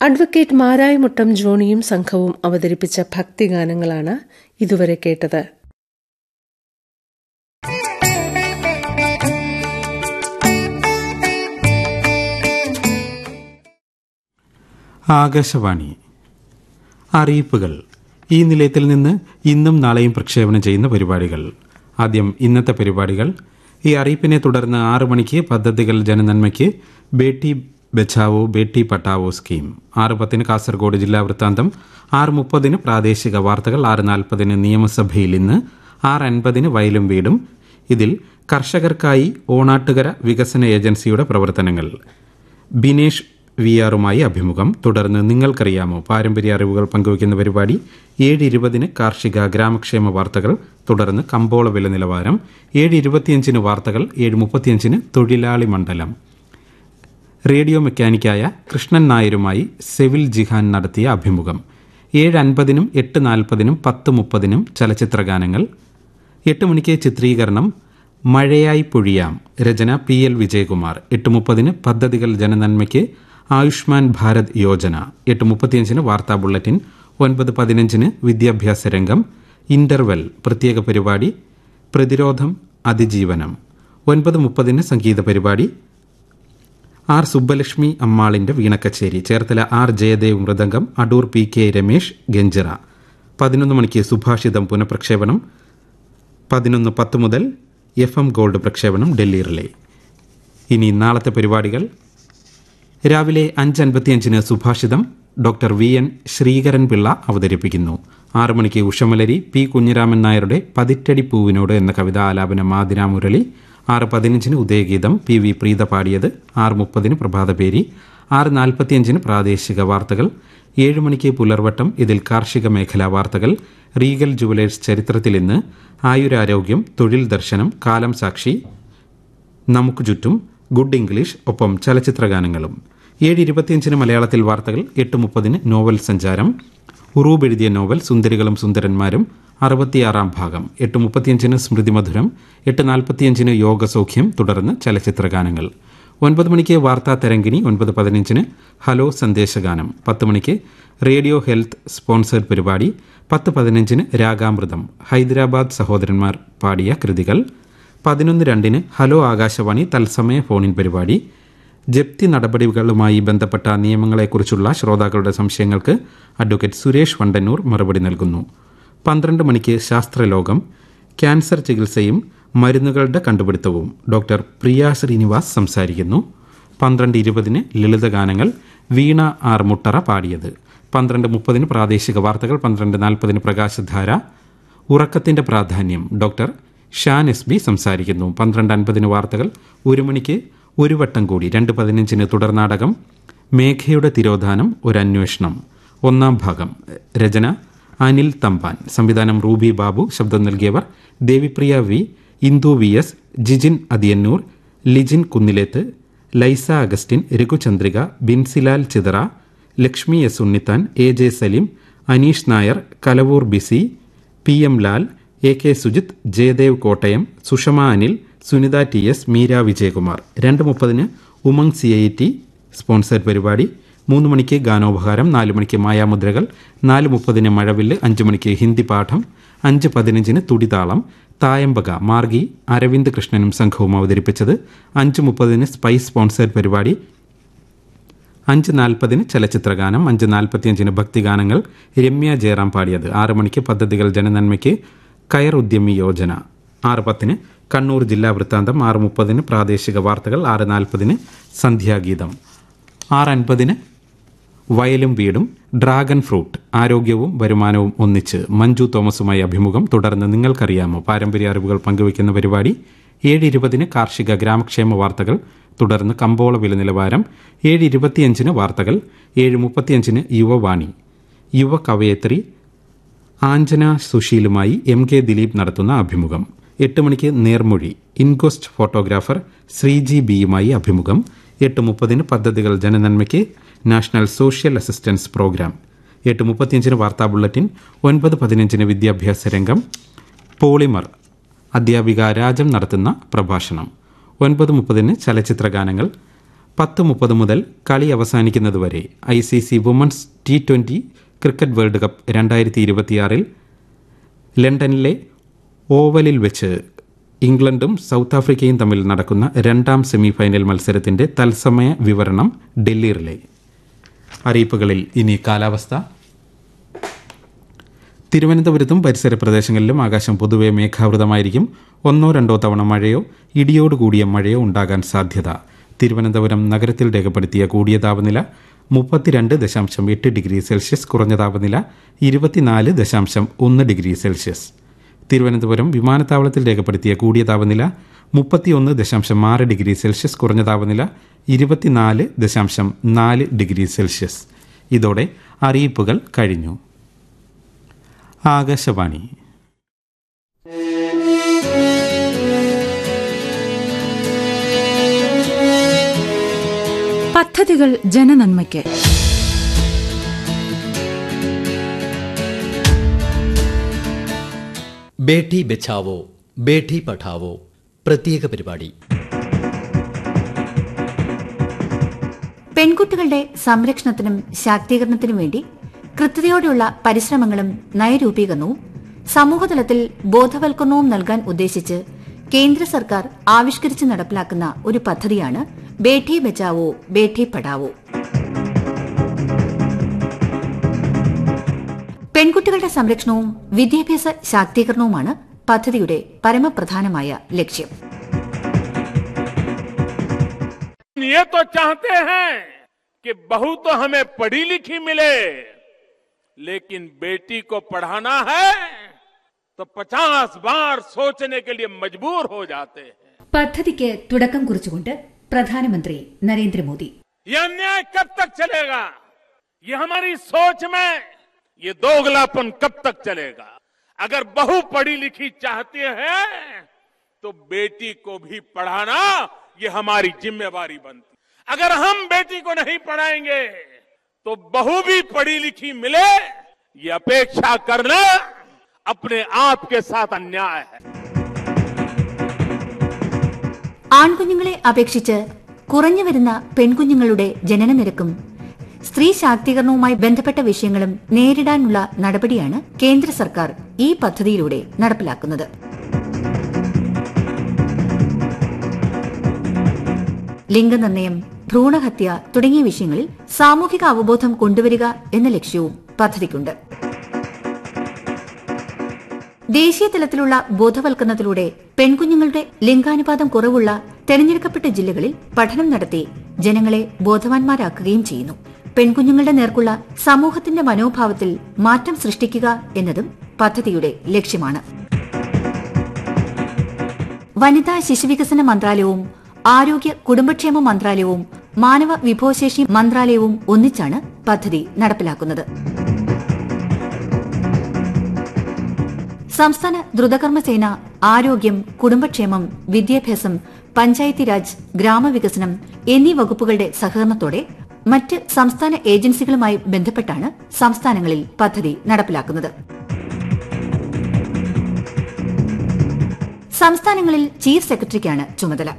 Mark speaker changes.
Speaker 1: advocate Marayamuttam ജോണിയും സംഘവും അവതരിപ്പിച്ച ഭക്തിഗാനങ്ങളാണ് ഇതുവരെ കേട്ടത്
Speaker 2: ആകാശവാണി അറിയിപ്പുകൾ ഈ നിലയത്തിൽ നിന്ന് ഇന്നും നാളെയും പ്രക്ഷേപണം ചെയ്യുന്ന പരിപാടികൾ ആദ്യം ഇന്നത്തെ പരിപാടികൾ ഈ അറിയിപ്പിനെ തുടർന്ന് ആറു മണിക്ക് പദ്ധതികൾ ജനനന്മയ്ക്ക് ബേട്ടി ബച്ചാവോ ബേട്ടി പട്ടാവോ സ്കീം ആറ് പത്തിന് കാസർഗോഡ് ജില്ലാ വൃത്താന്തം ആറ് മുപ്പതിന് പ്രാദേശിക വാർത്തകൾ ആറ് നാൽപ്പതിന് നിയമസഭയിൽ ഇന്ന് ആറ് അൻപതിന് വയലും വീടും ഇതിൽ കർഷകർക്കായി ഓണാട്ടുകര വികസന ഏജൻസിയുടെ പ്രവർത്തനങ്ങൾ ബിനേഷ് വി ആറുമായി അഭിമുഖം തുടർന്ന് നിങ്ങൾക്കറിയാമോ പാരമ്പര്യ അറിവുകൾ പങ്കുവയ്ക്കുന്ന പരിപാടി ഏഴ് ഇരുപതിന് കാർഷിക ഗ്രാമക്ഷേമ വാർത്തകൾ തുടർന്ന് കമ്പോള വില നിലവാരം ഏഴ് ഇരുപത്തിയഞ്ചിന് വാർത്തകൾ ഏഴ് മുപ്പത്തിയഞ്ചിന് തൊഴിലാളി മണ്ഡലം റേഡിയോ മെക്കാനിക്കായ കൃഷ്ണൻ നായരുമായി സെവിൽ ജിഹാൻ നടത്തിയ അഭിമുഖം ഏഴ് അൻപതിനും എട്ട് നാൽപ്പതിനും പത്ത് മുപ്പതിനും ചലച്ചിത്രഗാനങ്ങൾ എട്ട് മണിക്ക് ചിത്രീകരണം മഴയായി പൊഴിയാം രചന പി എൽ വിജയകുമാർ എട്ട് മുപ്പതിന് പദ്ധതികൾ ജനനന്മയ്ക്ക് ആയുഷ്മാൻ ഭാരത് യോജന എട്ട് മുപ്പത്തിയഞ്ചിന് വാർത്താ ബുള്ളറ്റിൻ ഒൻപത് പതിനഞ്ചിന് വിദ്യാഭ്യാസ രംഗം ഇന്റർവെൽ പ്രത്യേക പരിപാടി പ്രതിരോധം അതിജീവനം ഒൻപത് മുപ്പതിന് സംഗീത പരിപാടി ആർ സുബ്ബലക്ഷ്മി അമ്മാളിന്റെ വീണക്കച്ചേരി ചേർത്തല ആർ ജയദേവ് മൃദംഗം അടൂർ പി കെ രമേശ് ഗഞ്ചിറ പതിനൊന്ന് മണിക്ക് സുഭാഷിതം പുനഃപ്രക്ഷേപണം പതിനൊന്ന് പത്ത് മുതൽ എഫ് എം ഗോൾഡ് പ്രക്ഷേപണം ഡൽഹി റിലേ ഇനി നാളത്തെ പരിപാടികൾ രാവിലെ അഞ്ച് അൻപത്തിയഞ്ചിന് സുഭാഷിതം doctor V N Sreekaran Pillai അവതരിപ്പിക്കുന്നു ആറു മണിക്ക് ഉഷമലരി പി കുഞ്ഞിരാമൻ നായരുടെ പതിറ്റടി പൂവിനോട് എന്ന കവിത ആലാപനം ആതിര മുരളി ആറ് പതിനഞ്ചിന് ഉദയഗീതം പി വി പ്രീത പാടിയത് ആറ് മുപ്പതിന് പ്രഭാതപേരി ആറ് നാൽപ്പത്തിയഞ്ചിന് പ്രാദേശിക വാർത്തകൾ ഏഴ് മണിക്ക് പുലർവട്ടം ഇതിൽ കാർഷിക മേഖലാ വാർത്തകൾ റീഗൽ ജുവലേഴ്സ് ചരിത്രത്തിൽ ഇന്ന് ആയുരാരോഗ്യം തൊഴിൽ ദർശനം കാലം സാക്ഷി നമുക്ക് ചുറ്റും ഗുഡ് ഇംഗ്ലീഷ് ഒപ്പം ചലച്ചിത്രഗാനങ്ങളും ഏഴ് ഇരുപത്തിയഞ്ചിന് മലയാളത്തിൽ വാർത്തകൾ എട്ട് മുപ്പതിന് നോവൽ സഞ്ചാരം ഉറൂബ് എഴുതിയ നോവൽ സുന്ദരികളും സുന്ദരന്മാരും അറുപത്തിയാറാം ഭാഗം എട്ട് മുപ്പത്തിയഞ്ചിന് സ്മൃതി മധുരം എട്ട് നാൽപ്പത്തിയഞ്ചിന് യോഗസൗഖ്യം തുടർന്ന് ചലച്ചിത്രഗാനങ്ങൾ ഒൻപത് മണിക്ക് വാർത്താ തരംഗിണി ഒൻപത് പതിനഞ്ചിന് ഹലോ സന്ദേശഗാനം പത്ത് മണിക്ക് റേഡിയോ ഹെൽത്ത് സ്പോൺസേഡ് പരിപാടി പത്ത് പതിനഞ്ചിന് രാഗാമൃതം ഹൈദരാബാദ് സഹോദരന്മാർ പാടിയ കൃതികൾ പതിനൊന്ന് രണ്ടിന് ഹലോ ആകാശവാണി തത്സമയ ഫോണിൻ പരിപാടി ജപ്തി നടപടികളുമായി ബന്ധപ്പെട്ട നിയമങ്ങളെക്കുറിച്ചുള്ള ശ്രോതാക്കളുടെ സംശയങ്ങൾക്ക് അഡ്വക്കേറ്റ് സുരേഷ് വണ്ടന്നൂർ മറുപടി നൽകുന്നു പന്ത്രണ്ട് മണിക്ക് ശാസ്ത്രലോകം ക്യാൻസർ ചികിത്സയും മരുന്നുകളുടെ കണ്ടുപിടുത്തവും ഡോക്ടർ പ്രിയ ശ്രീനിവാസ് സംസാരിക്കുന്നു പന്ത്രണ്ട് ഇരുപതിന് ലളിതഗാനങ്ങൾ വീണ ആർ മുട്ടറ പാടിയത് പന്ത്രണ്ട് മുപ്പതിന് പ്രാദേശിക വാർത്തകൾ പന്ത്രണ്ട് നാൽപ്പതിന് പ്രകാശധാര ഉറക്കത്തിന്റെ പ്രാധാന്യം ഡോക്ടർ ഷാൻ എസ് ബി സംസാരിക്കുന്നു പന്ത്രണ്ട് അൻപതിന് വാർത്തകൾ ഒരു മണിക്ക് ഒരു വട്ടം കൂടി രണ്ട് പതിനഞ്ചിന് തുടർനാടകം മേഘയുടെ തിരോധാനം ഒരു അന്വേഷണം ഒന്നാം ഭാഗം രചന അനിൽ തമ്പാൻ സംവിധാനം റൂബി ബാബു ശബ്ദം നൽകിയവർ Devipriya V Indu V S Jijin Athiyannoor Lijin Kunnileth Laisa Augustine Raghuchandrika Binsilal Chithara Lakshmi S Unnithan A J Saleem Aneesh Nair Kalavoor ബിസി P M Lal A K Sujith Jayadev Kottayam Sushama Anil Sunitha T S Meera Vijayakumar രണ്ട് മുപ്പതിന് Umang C I T sponsored പരിപാടി മൂന്ന് മണിക്ക് ഗാനോപഹാരം നാല് മണിക്ക് മായാമുദ്രകൾ നാല് മുപ്പതിന് മഴവില്ല് അഞ്ച് മണിക്ക് ഹിന്ദി പാഠം അഞ്ച് പതിനഞ്ചിന് തുടിതാളം തായമ്പക മാർഗി അരവിന്ദ് കൃഷ്ണനും സംഘവും അവതരിപ്പിച്ചത് അഞ്ച് മുപ്പതിന് സ്പൈസ് സ്പോൺസേഡ് പരിപാടി അഞ്ച് നാൽപ്പതിന് ചലച്ചിത്രഗാനം അഞ്ച് നാൽപ്പത്തിയഞ്ചിന് ഭക്തിഗാനങ്ങൾ രമ്യ ജയറാം പാടിയത് ആറ് മണിക്ക് പദ്ധതികൾ ജനനന്മയ്ക്ക് കയർ ഉദ്യമി യോജന ആറ് പത്തിന് കണ്ണൂർ ജില്ലാ വൃത്താന്തം ആറ് മുപ്പതിന് പ്രാദേശിക വാർത്തകൾ ആറ് നാൽപ്പതിന് സന്ധ്യാഗീതം ആറ് അൻപതിന് വയലും വീടും ഡ്രാഗൺ ഫ്രൂട്ട് ആരോഗ്യവും വരുമാനവും ഒന്നിച്ച് മഞ്ജു തോമസുമായി അഭിമുഖം തുടർന്ന് നിങ്ങൾക്കറിയാമോ പാരമ്പര്യ അറിവുകൾ പങ്കുവയ്ക്കുന്ന പരിപാടി ഏഴ് ഇരുപതിന് കാർഷിക ഗ്രാമക്ഷേമ വാർത്തകൾ തുടർന്ന് കമ്പോള വില നിലവാരം ഏഴ് ഇരുപത്തിയഞ്ചിന് വാർത്തകൾ ഏഴ് മുപ്പത്തിയഞ്ചിന് യുവവാണി യുവ കവയത്രി ആഞ്ജന സുശീലുമായി എം കെ ദിലീപ് നടത്തുന്ന അഭിമുഖം എട്ട് മണിക്ക് നേർമൊഴി ഇൻകോസ്റ്റ് ഫോട്ടോഗ്രാഫർ ശ്രീജി ബിയുമായി അഭിമുഖം എട്ട് മുപ്പതിന് പദ്ധതികൾ ജനനന്മയ്ക്ക് നാഷണൽ സോഷ്യൽ അസിസ്റ്റൻസ് പ്രോഗ്രാം എട്ട് മുപ്പത്തിയഞ്ചിന് വാർത്താ ബുള്ളറ്റിൻ ഒൻപത് പതിനഞ്ചിന് വിദ്യാഭ്യാസ രംഗം പോളിമർ അധ്യാപിക രാജം നടത്തുന്ന പ്രഭാഷണം ഒൻപത് മുപ്പതിന് ചലച്ചിത്ര ഗാനങ്ങൾ പത്ത് മുപ്പത് മുതൽ കളി അവസാനിക്കുന്നതുവരെ I C C women's T twenty cricket world cup രണ്ടായിരത്തി ഇരുപത്തിയാറിൽ ലണ്ടനിലെ ഓവലിൽ വെച്ച് ഇംഗ്ലണ്ടും സൗത്ത് ആഫ്രിക്കയും തമ്മിൽ നടക്കുന്ന രണ്ടാം സെമിഫൈനൽ മത്സരത്തിന്റെ തത്സമയ വിവരണം ഡൽഹി റിലേ അറിയിപ്പുകളിൽ ഇനി കാലാവസ്ഥ തിരുവനന്തപുരത്തും പരിസര പ്രദേശങ്ങളിലും ആകാശം പൊതുവെ മേഘാവൃതമായിരിക്കും ഒന്നോ രണ്ടോ തവണ മഴയോ ഇടിയോടുകൂടിയ മഴയോ ഉണ്ടാകാൻ സാധ്യത തിരുവനന്തപുരം നഗരത്തിൽ രേഖപ്പെടുത്തിയ കൂടിയ താപനില മുപ്പത്തിരണ്ട് ദശാംശം എട്ട് ഡിഗ്രി സെൽഷ്യസ് കുറഞ്ഞ താപനില ഇരുപത്തിനാല് ദശാംശം ഒന്ന് ഡിഗ്രി സെൽഷ്യസ് തിരുവനന്തപുരം വിമാനത്താവളത്തിൽ രേഖപ്പെടുത്തിയ കൂടിയ താപനില മുപ്പത്തിയൊന്ന് ദശാംശം ആറ് ഡിഗ്രി സെൽഷ്യസ് കുറഞ്ഞ താപനില ഇരുപത്തിനാല് ദശാംശം നാല് ഡിഗ്രി സെൽഷ്യസ് ഇതോടെ അറിയിപ്പുകൾ കഴിഞ്ഞു ആകാശവാണി
Speaker 3: പദ്ധതികൾ ജനനന്മയ്ക്ക്
Speaker 4: ബേഠി ബച്ചാവോ ബേഠി പഠാവോ പ്രത്യേക പരിപാടി
Speaker 5: പെൺകുട്ടികളുടെ സംരക്ഷണത്തിനും ശാക്തീകരണത്തിനും വേണ്ടി കൃത്യതയോടെയുള്ള പരിശ്രമങ്ങളും നയരൂപീകരണവും സമൂഹതലത്തിൽ ബോധവൽക്കരണവും നൽകാൻ ഉദ്ദേശിച്ച് കേന്ദ്ര സർക്കാർ ആവിഷ്കരിച്ച് നടപ്പിലാക്കുന്ന ഒരു പദ്ധതിയാണ് ബേഠി ബച്ചാവോ ബേഠി പഠാവോ പെൺകുട്ടികളുടെ സംരക്ഷണവും വിദ്യാഭ്യാസ ശാക്തീകരണവുമാണ് പദ്ധതിയുടെ പരമപ്രധാനമായ ലക്ഷ്യം
Speaker 6: ये तो चाहते हैं कि बहू तो हमें पढ़ी लिखी मिले लेकिन बेटी को पढ़ाना है तो पचास बार सोचने के लिए मजबूर हो जाते हैं
Speaker 7: പദ്ധതിക്ക് തുടക്കം കുറിച്ചുകൊണ്ട് പ്രധാനമന്ത്രി നരേന്ദ്രമോദി
Speaker 6: ये अन्याय कब तक चलेगा ये हमारी सोच में ये दोगलापन कब तक चलेगा अगर बहू पढ़ी लिखी चाहती है तो बेटी को भी पढ़ाना ये हमारी जिम्मेवारी बनती अगर हम बेटी को नहीं पढ़ाएंगे तो बहू भी पढ़ी लिखी मिले ये अपेक्षा करना अपने आप के साथ अन्याय है
Speaker 5: ആൺകുഞ്ഞുങ്ങളെ അപേക്ഷിച്ച് കുറഞ്ഞു വരുന്ന പെൺകുഞ്ഞുങ്ങളുടെ ജനനനിരക്കും സ്ത്രീ ശാക്തീകരണവുമായി ബന്ധപ്പെട്ട വിഷയങ്ങളും നേരിടാനുള്ള നടപടിയാണ് കേന്ദ്ര സർക്കാർ ഈ പദ്ധതിയിലൂടെ നടപ്പിലാക്കുന്നത് ലിംഗനിർണയം ഭ്രൂണഹത്യ തുടങ്ങിയ വിഷയങ്ങളിൽ സാമൂഹിക അവബോധം കൊണ്ടുവരിക എന്ന ലക്ഷ്യവും പദ്ധതിക്കുണ്ട് ദേശീയ തലത്തിലുള്ള ബോധവൽക്കരണത്തിലൂടെ പെൺകുഞ്ഞുങ്ങളുടെ ലിംഗാനുപാതം കുറവുള്ള തെരഞ്ഞെടുക്കപ്പെട്ട ജില്ലകളിൽ പഠനം നടത്തി ജനങ്ങളെ ബോധവാന്മാരാക്കുകയും ചെയ്യുന്നു പെൺകുഞ്ഞുങ്ങളുടെ നേർക്കുള്ള സമൂഹത്തിന്റെ മനോഭാവത്തിൽ മാറ്റം സൃഷ്ടിക്കുക എന്നതും പദ്ധതിയുടെ ലക്ഷ്യമാണ് വനിതാ ശിശുവികസന മന്ത്രാലയവും ആരോഗ്യ കുടുംബക്ഷേമ മന്ത്രാലയവും മാനവ വിഭവശേഷി മന്ത്രാലയവും ഒന്നിച്ചാണ് പദ്ധതി നടപ്പിലാക്കുന്നത് സംസ്ഥാന ദ്രുതകർമ്മസേന ആരോഗ്യം കുടുംബക്ഷേമം വിദ്യാഭ്യാസം പഞ്ചായത്തി രാജ് ഗ്രാമവികസനം എന്നീ വകുപ്പുകളുടെ സഹകരണത്തോടെ മറ്റ് സംസ്ഥാന ഏജൻസികളുമായി ബന്ധപ്പെട്ടാണ് സംസ്ഥാനങ്ങളിൽ പദ്ധതി നടപ്പിലാക്കുന്നത് സംസ്ഥാനങ്ങളിൽ ചീഫ് സെക്രട്ടറിക്കാണ് ചുമതല